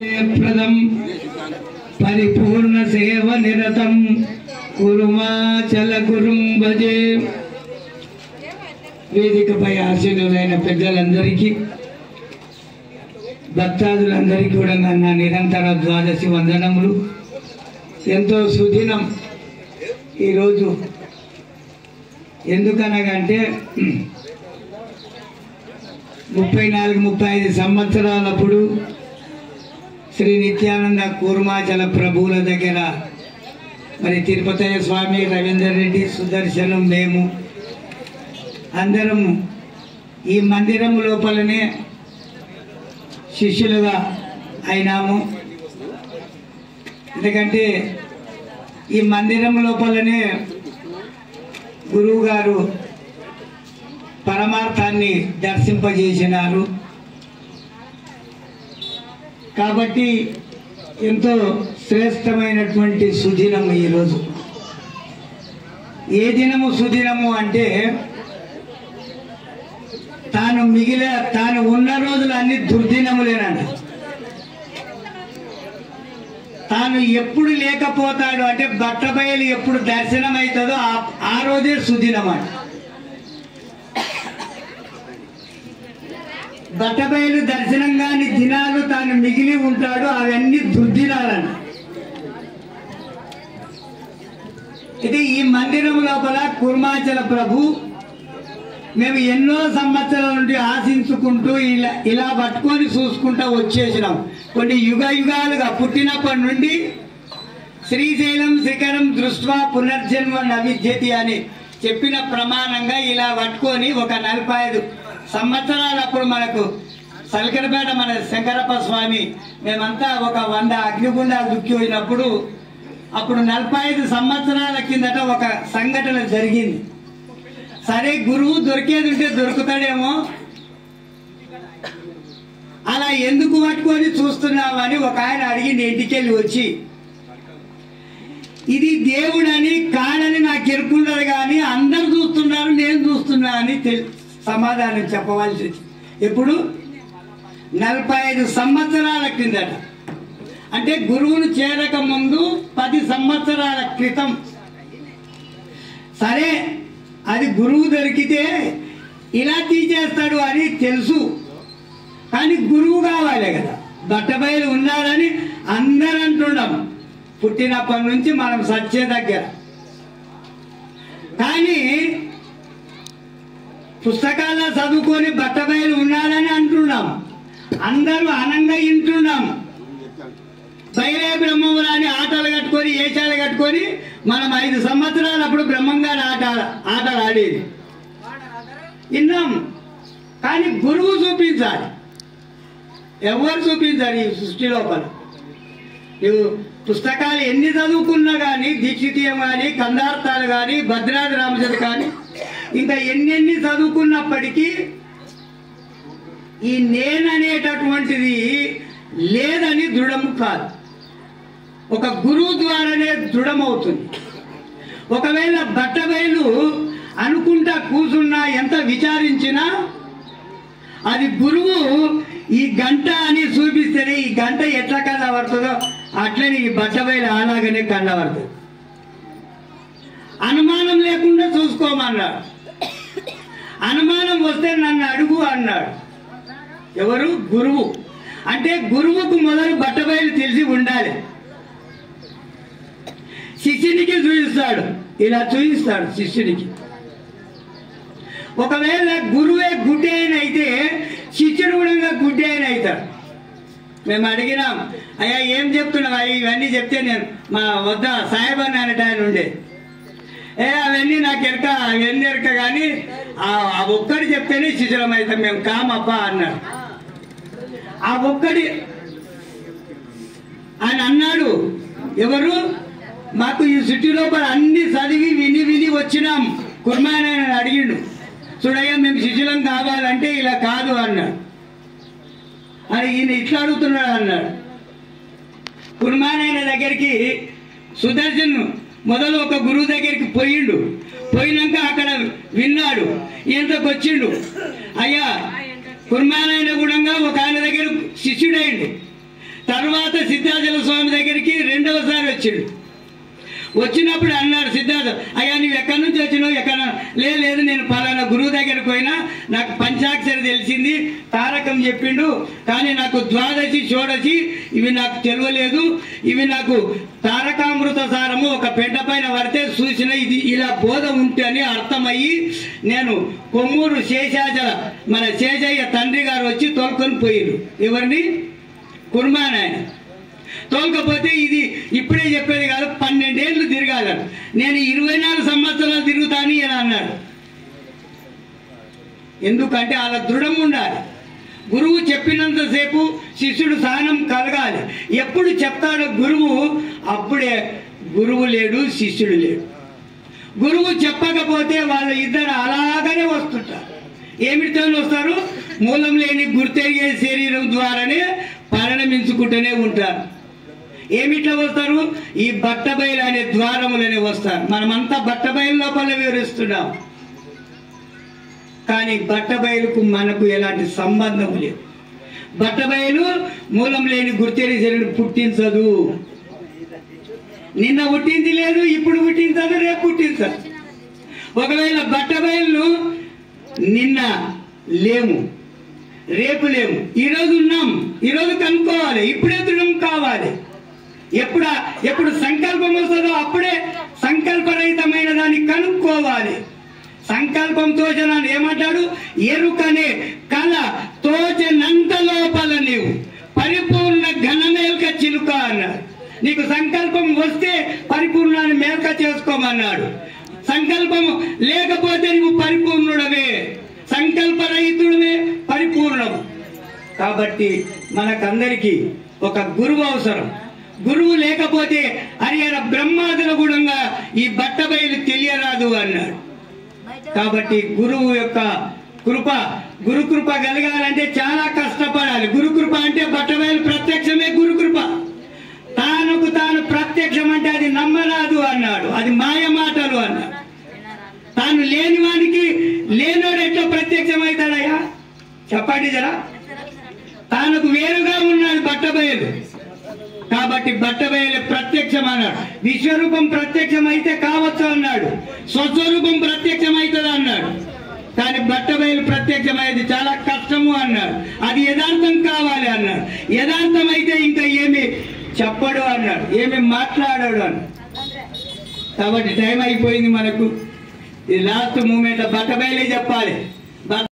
ప్రదం పరిపూర్ణ సేవ నిరతం కురుమాచల గురుం భజే వేదికపై ఆశీనులైన పెద్దలందరికీ భక్తాదులందరికీ కూడా నా నిరంతర ద్వాదశి వందనములు ఎంతో సుదినం ఈరోజు ఎందుకనగంటే ముప్పై నాలుగు ముప్పై ఐదు సంవత్సరాలప్పుడు శ్రీ నిత్యానంద కూర్మాచల ప్రభువుల దగ్గర మరి తిరుపతయ్య స్వామి రవీందర్ రెడ్డి సుదర్శనం మేము అందరం ఈ మందిరం లోపలనే శిష్యులుగా అయినాము ఎందుకంటే ఈ మందిరం లోపలనే గురువు గారు పరమార్థాన్ని దర్శింపజేసినారు కాబట్టి ఎంతో శ్రేష్టమైనటువంటి సుదినము ఈరోజు ఏ దినము సుదినము అంటే తాను మిగిలిన తాను ఉన్న రోజులు అన్ని దుర్దినములేనంట తాను ఎప్పుడు లేకపోతాడు అంటే బట్టబయలు ఎప్పుడు దర్శనం అవుతుందో ఆ- ఆ రోజే సుదినం అంట బట్టబయలు దర్శనం కాని దినాలు తాను మిగిలి ఉంటాడు అవన్నీ దుర్దినాలంట ఇది ఈ మందిరం లోపల కుర్మాచల ప్రభు మేము ఎన్నో సంవత్సరాల నుండి ఆశించుకుంటూ ఇలా ఇలా పట్టుకొని చూసుకుంటూ వచ్చేసినాం కొన్ని యుగ యుగాలుగా పుట్టినప్పటి నుండి శ్రీశైలం శిఖరం దృష్ట్యా పునర్జన్మ నవిద్యతి అని చెప్పిన ప్రమాణంగా ఇలా పట్టుకొని ఒక నలభై ఐదు సంవత్సరాలప్పుడు మనకు సలికరపేట మన శంకరప్ప స్వామి మేమంతా ఒక వంద అగ్నిగుండాలు దుక్కి పోయినప్పుడు అప్పుడు నలభై ఐదు సంవత్సరాల కిందట ఒక సంఘటన జరిగింది సరే గురువు దొరికేది ఉంటే దొరుకుతాడేమో అలా ఎందుకు పట్టుకొని చూస్తున్నావని ఒక ఆయన అడిగి నేను ఇంటికి వెళ్ళి వచ్చి ఇది దేవుడని కాడని నాకు ఎరుకున్నది కానీ అందరు చూస్తున్నారు నేను చూస్తున్నా అని తెల్- సమాధానం చెప్పవలసి వచ్చింది ఎప్పుడు నలభై ఐదు సంవత్సరాల క్రిందట అంటే గురువును చేరక ముందు పది సంవత్సరాల క్రితం సరే అది గురువు దొరికితే ఇలా తీసేస్తాడు అని తెలుసు కానీ గురువు కావాలి కదా బట్టబయలు ఉన్నాడని అందరూ అంటున్నాం పుట్టినప్పటి నుంచి మనం సచ్చే దగ్గర కానీ పుస్తకాల్లో చదువుకొని బట్టబయలు ఉన్నాడని అంటున్నాం అందరూ అనంగా వింటున్నాం బయలే బ్రహ్మములు అని ఆటలు కట్టుకొని ఏషాలు కట్టుకొని మనం ఐదు సంవత్సరాలు అప్పుడు బ్రహ్మంగారి ఆట ఆటలు ఆడేది విన్నాం కానీ గురువు చూపించాలి ఎవరు చూపించాలి ఈ సృష్టి లోపల నువ్వు పుస్తకాలు ఎన్ని చదువుకున్నా కానీ దీక్షితీయం కానీ కందార్థాలు కానీ భద్రాద్రి రామచంద్ర కానీ ఇంకా ఎన్నెన్ని చదువుకున్నప్పటికీ ఈ నేననేటటువంటిది లేదని దృఢము కాదు ఒక గురువు ద్వారానే దృఢమవుతుంది ఒకవేళ బట్టబయలు అనుకుంటా కూసున్నా ఎంత విచారించినా అది గురువు ఈ గంట అని చూపిస్తేనే ఈ గంట ఎట్లా కళ్ళబడుతుందో అట్లనే ఈ బట్టబయలు అలాగనే కళ్ళబడుతుంది అనుమానం లేకుండా చూసుకోమన్నాడు అనుమానం వస్తే నన్ను అడుగు అన్నాడు ఎవరు గురువు అంటే గురువుకు మొదలు బట్టబయలు తెలిసి ఉండాలి శిష్యునికి చూపిస్తాడు ఇలా చూపిస్తాడు శిష్యునికి ఒకవేళ గురువే గుడ్డేన అయితే శిష్యుడు కూడా గుడ్డేన అవుతాడు మేము అడిగినాం అయ్యా ఏం చెప్తున్నావు అయ్యా ఇవన్నీ చెప్తే నేను మా వద్ద సాహెబ్ అని అనేట ఆయన ఉండే ఏ అవన్నీ నాకు ఎరక అవన్నీ ఎరక కానీ ఆ ఆ ఒక్కటి చెప్తేనే శిష్యులం అవుతాం మేము కామప్ప అన్నాడు ఆ ఒక్కడి ఆయన అన్నాడు ఎవరు మాకు ఈ సిటీ లోపల అన్ని చదివి విని విని వచ్చినాం కుర్మాన్ ఆయన అడిగిండు చూడయ్యా మేము శిష్యులం కావాలంటే ఇలా కాదు అన్నాడు అని ఈయన ఇట్లా అడుగుతున్నాడు అన్నాడు కుర్మాన్ ఆయన దగ్గరికి సుదర్శన్ మొదలు ఒక గురువు దగ్గరికి పోయిండు పోయినాక అక్కడ విన్నాడు ఈయనకి వచ్చిండు అయ్యా కుర్మాన్ అయిన కూడా ఒక ఆయన దగ్గర శిష్యుడైండు తర్వాత సిద్ధాచల స్వామి దగ్గరికి రెండవసారి వచ్చిండు వచ్చినప్పుడు అన్నాడు సిద్ధార్థ అయ్యా నువ్వు ఎక్కడి నుంచి వచ్చినావు ఎక్కడ లేదు లేదు నేను పలానా గురువు దగ్గరికి పోయినా నాకు పంచాక్షరి తెలిసింది తారకం చెప్పిండు కానీ నాకు ద్వాదశి షోడశి ఇవి నాకు తెలియలేదు ఇవి నాకు తారకామృత సారము ఒక పెంట పైన పడితే చూసిన ఇది ఇలా బోధ ఉంటే అని అర్థమయ్యి నేను కొమ్మూరు శేషాచల మన శేషయ్య తండ్రి గారు వచ్చి తోలుకొని పోయిరు ఎవరిని కుర్మానాయన తోలకపోతే ఇది ఇప్పుడే చెప్పేది కాదు పన్నెండేళ్ళు తిరగాలను నేను ఇరవై నాలుగు సంవత్సరాలు తిరుగుతాను అని అన్నాడు ఎందుకంటే అలా దృఢం ఉండాలి గురువు చెప్పినంతసేపు శిష్యుడు సహనం కలగాలి ఎప్పుడు చెప్తాడో గురువు అప్పుడే గురువు లేడు శిష్యుడు లేడు గురువు చెప్పకపోతే వాళ్ళ ఇద్దరు అలాగనే వస్తుంటారు ఏమిటితో వస్తారు మూలం లేని గుర్తెరిగే శరీరం ద్వారానే పరిణమించుకుంటూనే ఉంటారు ఏమిట్లా వస్తారు ఈ బట్టబయలు అనే ద్వారములనే వస్తారు మనమంతా బట్టబయలు లోపల వివరిస్తున్నాం కానీ బట్టబయలుకు మనకు ఎలాంటి సంబంధం లేదు బట్టబయలు మూలం లేని గుర్తెరి శరీరం పుట్టించదు నిన్న పుట్టింది లేదు ఇప్పుడు పుట్టించదు రేపు పుట్టించదు ఒకవేళ బట్టబయలు నిన్న లేము రేపు లేము ఈరోజు ఉన్నాం ఈరోజు కనుక్కోవాలి ఇప్పుడే దృఢం కావాలి ఎప్పుడు ఎప్పుడు సంకల్పం వస్తుందో అప్పుడే సంకల్పరహితమైన దాన్ని కనుక్కోవాలి సంకల్పం తోచనాన్ని ఏమంటాడు ఎరుకనే కళ తోచనంత లోపల నీవు పరిపూర్ణ ఘనమేల్క చిలుక అన్నాడు నీకు సంకల్పం వస్తే పరిపూర్ణాన్ని మేల్క చేసుకోమన్నాడు సంకల్పం లేకపోతే నువ్వు పరిపూర్ణుడవే సంకల్పరహితుడవే పరిపూర్ణం కాబట్టి మనకందరికీ ఒక గురువు అవసరం గురువు లేకపోతే హరిహర బ్రహ్మాదుల గుణంగా ఈ బట్టబయలు తెలియరాదు అన్నాడు కాబట్టి గురువు యొక్క కృప గురు కృప కలగాలంటే చాలా కష్టపడాలి గురు కృప అంటే బట్టబయలు ప్రత్యక్షమే గురు కృప తానుకు తాను ప్రత్యక్షం అంటే అది నమ్మరాదు అన్నాడు అది మాయ మాటలు అన్నాడు తాను లేని వానికి లేనోడు ఎట్లా ప్రత్యక్షమవుతాడయ్యా చెప్పండి జరా తానుకు వేరుగా ఉన్నాడు బట్టబయలు కాబట్టి బట్టబయలు ప్రత్యక్షం అన్నాడు విశ్వరూపం ప్రత్యక్షం అయితే కావచ్చు అన్నాడు స్వస్వరూపం ప్రత్యక్షం అవుతుంది అన్నాడు కానీ బట్టబయలు ప్రత్యక్షమైంది చాలా కష్టము అన్నాడు అది యథార్థం కావాలి అన్నాడు యథార్థం అయితే ఇంకా ఏమి చెప్పడు అన్నాడు ఏమి మాట్లాడాడు అన్నాడు కాబట్టి టైం అయిపోయింది మనకు ఈ లాస్ట్ మూమెంట్ బట్టబయలే చెప్పాలి